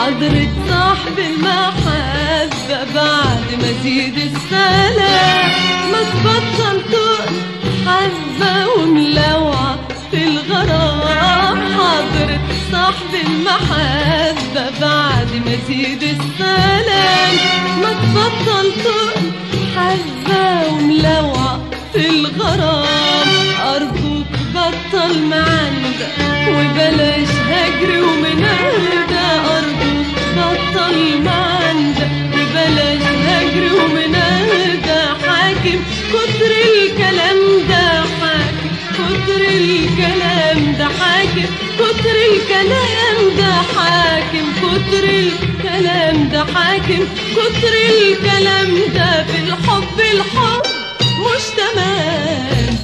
حضرة صاحب المحبة بعد مزيد السلام ما تبطل تقل حبة وملوعة في الغرام حضرة صاحب المحبة بعد مزيد السلام ما تبطل تقل حبة وملوعة في الغرام أرجوك بطل معندة وبلاش هجر ومنهدة أرجوك بطل معندة وبلاش هجر ومنهدة حاكم كتر الكلام ده حاكم كتر الكلام ده حاكم كتر الكلام ده حاكم كتر الكلام ده حاكم كتر الكلام ده بالحب الحب مش تمام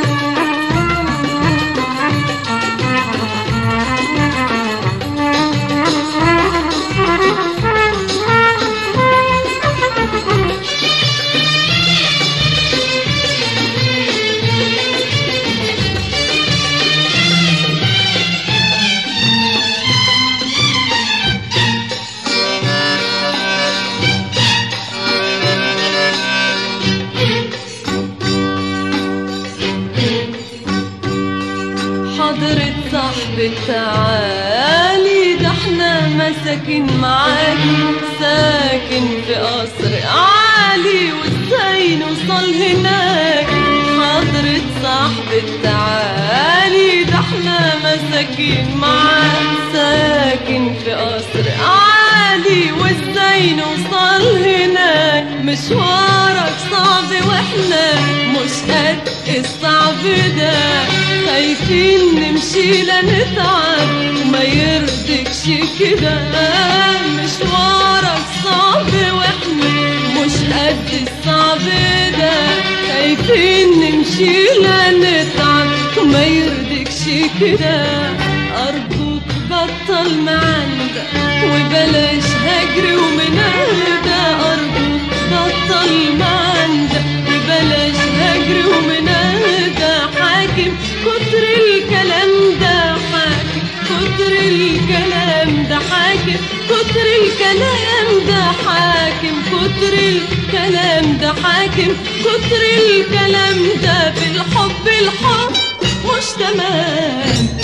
حضرة صاحبي تعالي ده احنا مساكين معاكي ساكن في قصر عالي وازاي نوصل هناك حضرة صاحبي تعالي ده احنا مساكين معاك ساكن في قصر عالي وازاي نوصل هناك مشوارك صعب واحنا مش قد الصعب ده خايفين نمشي لنتعب وما يرضكش كده مشوارك صعب واحنا مش قد الصعب ده خايفين نمشي لنتعب وما يرضكش كده أرجوك بطل معندة وبلاش هجر ومنهدة أرجوك بطل معندة وبلاش هجر ومنهدة حاكم كتر الكلام ده حاكم كتر الكلام ده حاكم كتر الكلام ده حاكم كتر الكلام ده حاكم كتر الكلام ده بالحب الحب مش تمام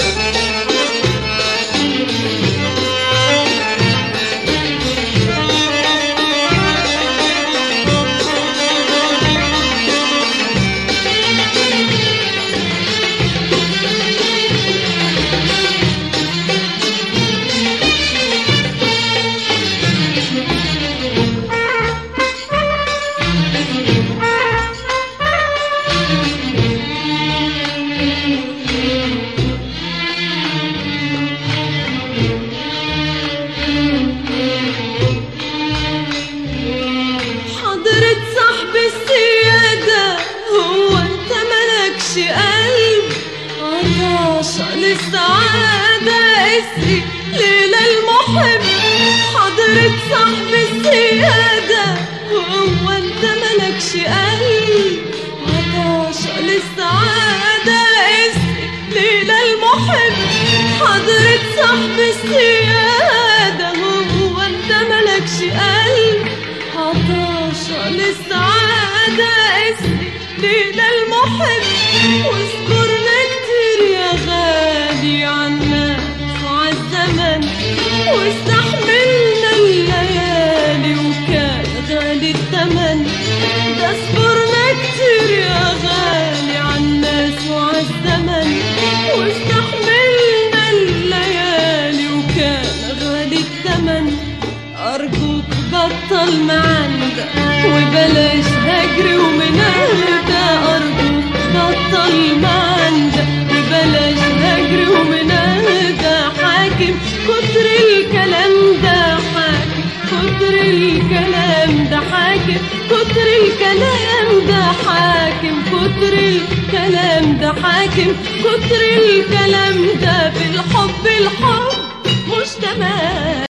حضرة صاحب السيادة هو انت ملكش قلب عطاشة للسعادة اسقي ليلى المحب حضرة صاحب السيادة هو انت ملكش قلب عطاشة للسعادة اسقي ليلى المحب حضرة صاحب السيادة هو انت ملكش قلب عطاشة للسعادة اسقي ليلى المحب واذكرنا كتير يا غالي عالناس وعالزمن واستحملنا الليالي وكان غالي الثمن ده اصبرنا كتير يا غالي عالناس وعالزمن واستحملنا الليالي وكان غالي الثمن أرجوك بطل معندة وبلاش هجر ومنهدة أرجوك بطل معندة وبلاش هجر ومنهدة حاكم كتر الكلام ده حاكم كتر الكلام ده حاكم كتر الكلام ده حاكم كتر الكلام ده حاكم كتر الكلام ده بالحب الحب مش تمام